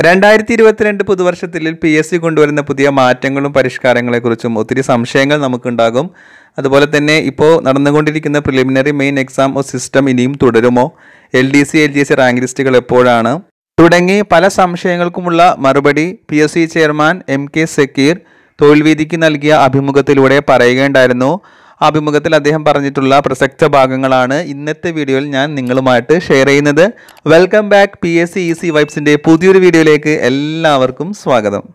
രണ്ടായിരത്തി ഇരുപത്തിരണ്ട് പുതുവർഷത്തിൽ P S C കൊണ്ടുവരുന്ന പുതിയ മാറ്റങ്ങളും പരിഷ്കാരങ്ങളെക്കുറിച്ചും ഒത്തിരി സംശയങ്ങൾ നമുക്കുണ്ടാകും അതുപോലെ തന്നെ ഇപ്പോൾ നടന്നുകൊണ്ടിരിക്കുന്ന പ്രിലിമിനറി മെയിൻ എക്സാം ഓ സിസ്റ്റം ഇനിയും തുടരുമോ L D C L G C rank ലിസ്റ്റുകൾ എപ്പോഴാണ് തുടങ്ങി പല സംശയങ്ങൾക്കുമുള്ള മറുപടി P S C chairman M K Sakeer തൊഴിൽവീതിക്ക് നൽകിയ അഭിമുഖത്തിലൂടെ പറയുകയുണ്ടായിരുന്നു ആ അഭിമുഖത്തിൽ അദ്ദേഹം പറഞ്ഞിട്ടുള്ള പ്രസക്ത ഭാഗങ്ങളാണ് ഇന്നത്തെ വീഡിയോയിൽ ഞാൻ നിങ്ങളുമായിട്ട് ഷെയർ ചെയ്യുന്നത് welcome back P S C E C വൈബ്സിൻ്റെ പുതിയൊരു വീഡിയോയിലേക്ക് എല്ലാവർക്കും സ്വാഗതം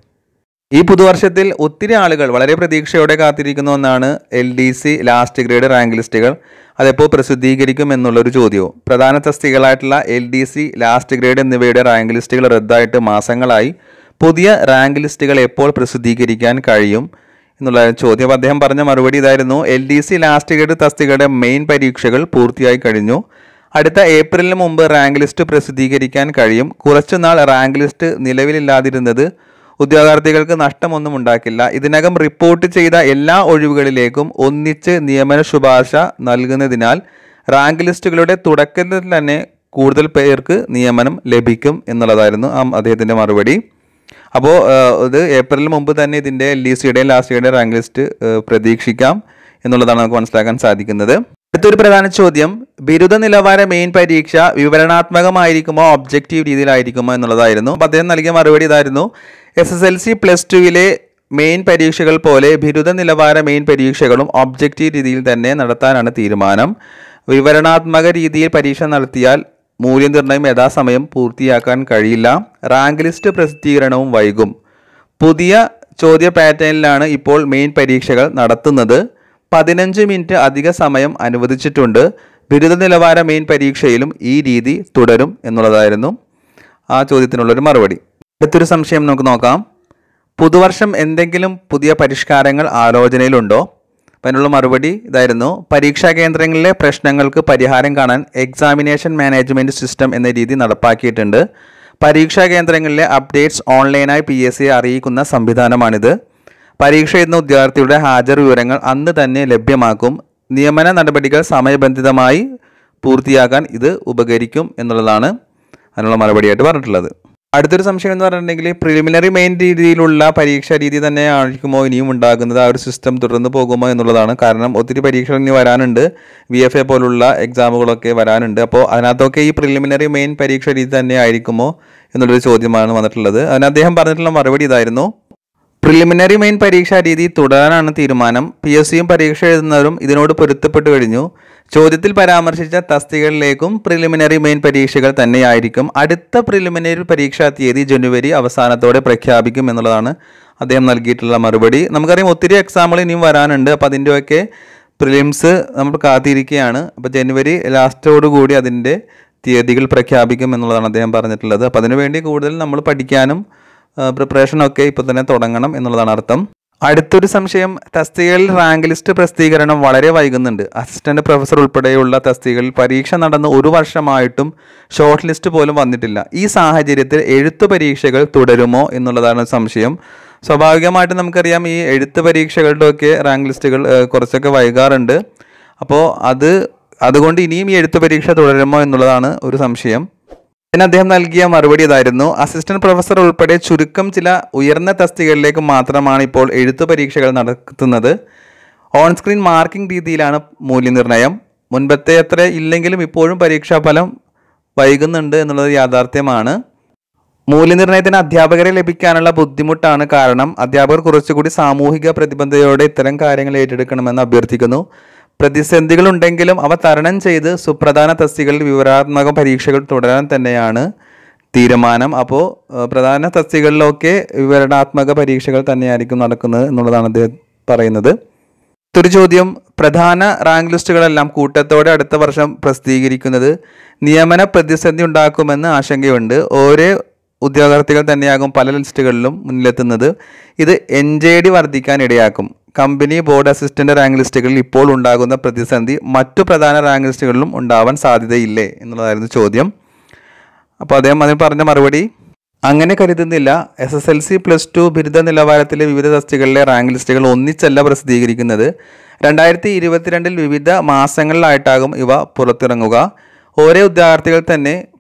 ഈ പുതുവർഷത്തിൽ ഒത്തിരി ആളുകൾ വളരെ പ്രതീക്ഷയോടെ കാത്തിരിക്കുന്ന ഒന്നാണ് L D C last grade rank ലിസ്റ്റുകൾ അതെപ്പോൾ പ്രസിദ്ധീകരിക്കും എന്നുള്ളൊരു ചോദ്യവും പ്രധാന തസ്തികളായിട്ടുള്ള L D C last grade എന്നിവയുടെ റാങ്ക് ലിസ്റ്റുകൾ റദ്ദായിട്ട് മാസങ്ങളായി പുതിയ റാങ്ക് ലിസ്റ്റുകൾ എപ്പോൾ പ്രസിദ്ധീകരിക്കാൻ കഴിയും എന്നുള്ള ചോദ്യം അപ്പോൾ അദ്ദേഹം പറഞ്ഞ മറുപടി ഇതായിരുന്നു L D C last grade തസ്തികയുടെ മെയിൻ പരീക്ഷകൾ പൂർത്തിയായി കഴിഞ്ഞു അടുത്ത ഏപ്രിലിന് മുമ്പ് റാങ്ക് ലിസ്റ്റ് പ്രസിദ്ധീകരിക്കാൻ കഴിയും കുറച്ചുനാൾ റാങ്ക് ലിസ്റ്റ് നിലവിലില്ലാതിരുന്നത് ഉദ്യോഗാർത്ഥികൾക്ക് നഷ്ടമൊന്നും ഉണ്ടാക്കില്ല ഇതിനകം റിപ്പോർട്ട് ചെയ്ത എല്ലാ ഒഴിവുകളിലേക്കും ഒന്നിച്ച് നിയമന ശുപാർശ നൽകുന്നതിനാൽ റാങ്ക് ലിസ്റ്റുകളുടെ തുടക്കത്തിൽ തന്നെ കൂടുതൽ പേർക്ക് നിയമനം ലഭിക്കും എന്നുള്ളതായിരുന്നു ആ അദ്ദേഹത്തിൻ്റെ മറുപടി അപ്പോൾ ഇത് ഏപ്രിലിന് മുമ്പ് തന്നെ ഇതിൻ്റെ എൽ ഡി സിയുടെയും ലാസ്റ്റ് ഇയറുടെ റാങ്ക് ലിസ്റ്റ് ഏഹ്, പ്രതീക്ഷിക്കാം എന്നുള്ളതാണ് നമുക്ക് മനസ്സിലാക്കാൻ സാധിക്കുന്നത് അടുത്തൊരു പ്രധാന ചോദ്യം ബിരുദ നിലവാര മെയിൻ പരീക്ഷ വിവരണാത്മകമായിരിക്കുമോ ഒബ്ജക്റ്റീവ് രീതിയിലായിരിക്കുമോ എന്നുള്ളതായിരുന്നു അപ്പോൾ അദ്ദേഹം നൽകിയ മറുപടി ഇതായിരുന്നു S S L C plus ടുവിലെ മെയിൻ പരീക്ഷകൾ പോലെ ബിരുദ നിലവാര മെയിൻ പരീക്ഷകളും ഒബ്ജക്റ്റീവ് രീതിയിൽ തന്നെ നടത്താനാണ് തീരുമാനം വിവരണാത്മക രീതിയിൽ പരീക്ഷ നടത്തിയാൽ മൂല്യനിർണ്ണയം യഥാസമയം പൂർത്തിയാക്കാൻ കഴിയില്ല റാങ്ക് ലിസ്റ്റ് പ്രസിദ്ധീകരണവും വൈകും പുതിയ ചോദ്യ പാറ്റേണിലാണ് ഇപ്പോൾ മെയിൻ പരീക്ഷകൾ നടത്തുന്നത് പതിനഞ്ച് മിനിറ്റ് അധിക സമയം അനുവദിച്ചിട്ടുണ്ട് ബിരുദ നിലവാര മെയിൻ പരീക്ഷയിലും ഈ രീതി തുടരും എന്നുള്ളതായിരുന്നു ആ ചോദ്യത്തിനുള്ളൊരു മറുപടി അടുത്തൊരു സംശയം നമുക്ക് നോക്കാം പുതുവർഷം എന്തെങ്കിലും പുതിയ പരിഷ്കാരങ്ങൾ ആലോചനയിലുണ്ടോ അപ്പം അതിനുള്ള മറുപടി ഇതായിരുന്നു പരീക്ഷാ കേന്ദ്രങ്ങളിലെ പ്രശ്നങ്ങൾക്ക് പരിഹാരം കാണാൻ എക്സാമിനേഷൻ മാനേജ്മെൻറ്റ് സിസ്റ്റം എന്ന രീതി നടപ്പാക്കിയിട്ടുണ്ട് പരീക്ഷാ കേന്ദ്രങ്ങളിലെ അപ്ഡേറ്റ്സ് ഓൺലൈനായി പി എസ് സിയെ അറിയിക്കുന്ന സംവിധാനമാണിത് പരീക്ഷ എഴുതുന്ന ഉദ്യോഗാർത്ഥിയുടെ ഹാജർ വിവരങ്ങൾ അന്ന് തന്നെ ലഭ്യമാക്കും നിയമന നടപടികൾ സമയബന്ധിതമായി പൂർത്തിയാക്കാൻ ഇത് ഉപകരിക്കും എന്നുള്ളതാണ് അതിനുള്ള മറുപടിയായിട്ട് പറഞ്ഞിട്ടുള്ളത് അടുത്തൊരു സംശയം എന്ന് പറഞ്ഞിട്ടുണ്ടെങ്കിൽ പ്രിലിമിനറി മെയിൻ രീതിയിലുള്ള പരീക്ഷാ രീതി തന്നെ ആയിരിക്കുമോ ഇനിയും ഉണ്ടാകുന്നത് ആ ഒരു സിസ്റ്റം തുടർന്ന് പോകുമോ എന്നുള്ളതാണ് കാരണം ഒത്തിരി പരീക്ഷകൾ ഇനി വരാനുണ്ട് വി എഫ് എ പോലുള്ള എക്സാമുകളൊക്കെ വരാനുണ്ട് അപ്പോൾ അതിനകത്തൊക്കെ ഈ പ്രിലിമിനറി മെയിൻ പരീക്ഷാ രീതി തന്നെ ആയിരിക്കുമോ എന്നുള്ളൊരു ചോദ്യമാണ് വന്നിട്ടുള്ളത് അതിന് അദ്ദേഹം പറഞ്ഞിട്ടുള്ള മറുപടി ഇതായിരുന്നു പ്രിലിമിനറി മെയിൻ പരീക്ഷാ രീതി തുടരാനാണ് തീരുമാനം പി എസ് സിയും പരീക്ഷ എഴുതുന്നവരും ഇതിനോട് പൊരുത്തപ്പെട്ടു കഴിഞ്ഞു ചോദ്യത്തിൽ പരാമർശിച്ച തസ്തികകളിലേക്കും പ്രിലിമിനറി മെയിൻ പരീക്ഷകൾ തന്നെയായിരിക്കും അടുത്ത പ്രിലിമിനറി പരീക്ഷാ തീയതി ജനുവരി അവസാനത്തോടെ പ്രഖ്യാപിക്കും എന്നുള്ളതാണ് അദ്ദേഹം നൽകിയിട്ടുള്ള മറുപടി നമുക്കറിയാം ഒത്തിരി എക്സാമുകൾ ഇനിയും വരാനുണ്ട് അപ്പോൾ അതിൻ്റെയൊക്കെ പ്രിലിംസ് നമ്മൾ കാത്തിരിക്കുകയാണ് അപ്പോൾ ജനുവരി ലാസ്റ്റോടുകൂടി അതിൻ്റെ തീയതികൾ പ്രഖ്യാപിക്കും എന്നുള്ളതാണ് അദ്ദേഹം പറഞ്ഞിട്ടുള്ളത് അപ്പോൾ അതിനുവേണ്ടി കൂടുതൽ നമ്മൾ പഠിക്കാനും പ്രിപ്പറേഷനൊക്കെ ഇപ്പോൾ തന്നെ തുടങ്ങണം എന്നുള്ളതാണ് അർത്ഥം അടുത്തൊരു സംശയം തസ്തികകളിൽ റാങ്ക് ലിസ്റ്റ് പ്രസിദ്ധീകരണം വളരെ വൈകുന്നുണ്ട് അസിസ്റ്റന്റ് പ്രൊഫസർ ഉൾപ്പെടെയുള്ള തസ്തികകളിൽ പരീക്ഷ നടന്ന് ഒരു വർഷമായിട്ടും ഷോർട്ട് ലിസ്റ്റ് പോലും വന്നിട്ടില്ല ഈ സാഹചര്യത്തിൽ എഴുത്തു പരീക്ഷകൾ തുടരുമോ എന്നുള്ളതാണ് സംശയം സ്വാഭാവികമായിട്ടും നമുക്കറിയാം ഈ എഴുത്ത് പരീക്ഷകളുടെയൊക്കെ റാങ്ക് ലിസ്റ്റുകൾ ഏഹ്, കുറച്ചൊക്കെ വൈകാറുണ്ട് അപ്പോൾ അത് അതുകൊണ്ട് ഇനിയും ഈ എഴുത്തു പരീക്ഷ തുടരുമോ എന്നുള്ളതാണ് ഒരു സംശയം അതിന് അദ്ദേഹം നൽകിയ മറുപടി ഇതായിരുന്നു അസിസ്റ്റന്റ് പ്രൊഫസർ ഉൾപ്പെടെ ചുരുക്കം ചില ഉയർന്ന തസ്തികകളിലേക്ക് മാത്രമാണ് ഇപ്പോൾ എഴുത്തു പരീക്ഷകൾ നടത്തുന്നത് ഓൺ സ്ക്രീൻ മാർക്കിംഗ് രീതിയിലാണ് മൂല്യനിർണ്ണയം മുൻപത്തെ അത്ര ഇല്ലെങ്കിലും ഇപ്പോഴും പരീക്ഷാഫലം വൈകുന്നുണ്ട് എന്നുള്ളത് യാഥാർത്ഥ്യമാണ് മൂല്യനിർണ്ണയത്തിന് അധ്യാപകരെ ലഭിക്കാനുള്ള ബുദ്ധിമുട്ടാണ് കാരണം അധ്യാപകർ കുറച്ചുകൂടി സാമൂഹിക പ്രതിബദ്ധതയോടെ ഇത്തരം കാര്യങ്ങൾ ഏറ്റെടുക്കണമെന്ന് അഭ്യർത്ഥിക്കുന്നു പ്രതിസന്ധികളുണ്ടെങ്കിലും അവ തരണം ചെയ്ത് സുപ്രധാന തസ്തികളിൽ വിവരാത്മക പരീക്ഷകൾ തുടരാൻ തന്നെയാണ് തീരുമാനം അപ്പോൾ ഏഹ്, പ്രധാന തസ്തികളിലൊക്കെ വിവരണാത്മക പരീക്ഷകൾ തന്നെയായിരിക്കും നടക്കുന്നത് എന്നുള്ളതാണ് അദ്ദേഹം പറയുന്നത് ഒരു ചോദ്യം പ്രധാന റാങ്ക് ലിസ്റ്റുകളെല്ലാം കൂട്ടത്തോടെ അടുത്ത വർഷം പ്രസിദ്ധീകരിക്കുന്നത് നിയമന പ്രതിസന്ധി ഉണ്ടാക്കുമെന്ന് ആശങ്കയുണ്ട് ഓരോ ഉദ്യോഗാർത്ഥികൾ തന്നെയാകും പല ലിസ്റ്റുകളിലും മുന്നിലെത്തുന്നത് ഇത് എൻ ജെ ഡി വർദ്ധിക്കാൻ ഇടയാക്കും കമ്പനി ബോർഡ് അസിസ്റ്റന്റ് റാങ്ക് ലിസ്റ്റുകളിൽ ഇപ്പോൾ ഉണ്ടാകുന്ന പ്രതിസന്ധി മറ്റു പ്രധാന റാങ്ക് ലിസ്റ്റുകളിലും ഉണ്ടാവാൻ സാധ്യതയില്ലേ എന്നുള്ളതായിരുന്നു ചോദ്യം അപ്പോൾ അദ്ദേഹം അതിന് പറഞ്ഞ മറുപടി അങ്ങനെ കരുതുന്നില്ല S S L C plus two ബിരുദ നിലവാരത്തിലെ വിവിധ തസ്തികളിലെ റാങ്ക് ലിസ്റ്റുകൾ ഒന്നിച്ചല്ല പ്രസിദ്ധീകരിക്കുന്നത് രണ്ടായിരത്തി ഇരുപത്തിരണ്ടിൽ വിവിധ മാസങ്ങളിലായിട്ടാകും ഇവ പുറത്തിറങ്ങുക ഓരോ ഉദ്യോഗാർത്ഥികൾ തന്നെ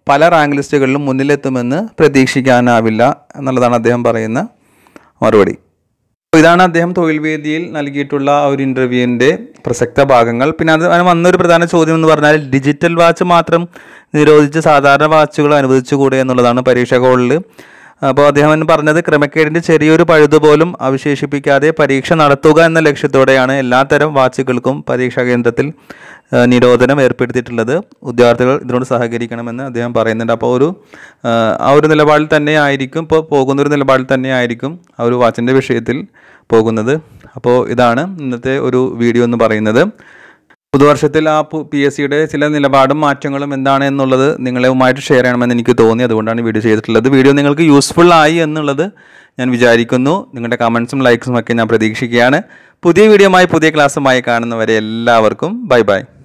പല റാങ്ക് ലിസ്റ്റുകളിലും മുന്നിലെത്തുമെന്ന് പ്രതീക്ഷിക്കാനാവില്ല എന്നുള്ളതാണ് അദ്ദേഹം പറയുന്ന മറുപടി അപ്പോൾ ഇതാണ് അദ്ദേഹം തൊഴിൽ വേദിയിൽ നൽകിയിട്ടുള്ള ആ ഒരു ഇൻ്റർവ്യൂവിൻ്റെ പ്രസക്ത ഭാഗങ്ങൾ പിന്നെ അത് അതിന് വന്നൊരു പ്രധാന ചോദ്യം എന്ന് പറഞ്ഞാൽ ഡിജിറ്റൽ വാച്ച് മാത്രം നിരോധിച്ച് സാധാരണ വാച്ചുകൾ അനുവദിച്ചുകൂടെ എന്നുള്ളതാണ് പരീക്ഷ ഹോളിൽ അപ്പോൾ അദ്ദേഹം പറഞ്ഞത് ക്രമക്കേടിൻ്റെ ചെറിയൊരു പഴുത് പോലും അവശേഷിപ്പിക്കാതെ പരീക്ഷ നടത്തുക എന്ന ലക്ഷ്യത്തോടെയാണ് എല്ലാത്തരം വാച്ചുകൾക്കും പരീക്ഷാ കേന്ദ്രത്തിൽ ആ, നിരോധനം ഏർപ്പെടുത്തിയിട്ടുള്ളത് വിദ്യാർത്ഥികൾ ഇതിനോട് സഹകരിക്കണമെന്ന് അദ്ദേഹം പറയുന്നുണ്ട് അപ്പോൾ ഒരു ആ, ആ ഒരു നിലപാടിൽ തന്നെ ആയിരിക്കും ഇപ്പോൾ പോകുന്ന ഒരു നിലപാടിൽ തന്നെ ആയിരിക്കും ആ ഒരു വാച്ചിൻ്റെ വിഷയത്തിൽ പോകുന്നത് അപ്പോൾ ഇതാണ് ഇന്നത്തെ ഒരു വീഡിയോ എന്ന് പറയുന്നത് പുതുവർഷത്തിൽ ആ പി എസ് സിയുടെ ചില നിലപാടും മാറ്റങ്ങളും എന്താണ് എന്നുള്ളത് നിങ്ങളുമായിട്ട് ഷെയർ ചെയ്യണമെന്ന് എനിക്ക് തോന്നി അതുകൊണ്ടാണ് വീഡിയോ ചെയ്തിട്ടുള്ളത് വീഡിയോ നിങ്ങൾക്ക് യൂസ്ഫുൾ ആയി എന്നുള്ളത് ഞാൻ വിചാരിക്കുന്നു നിങ്ങളുടെ കമൻസും ലൈക്സും ഒക്കെ ഞാൻ പ്രതീക്ഷിക്കുകയാണ് പുതിയ വീഡിയോയുമായി പുതിയ ക്ലാസ്സുമായി കാണുന്നവരെ എല്ലാവർക്കും ബൈ ബൈ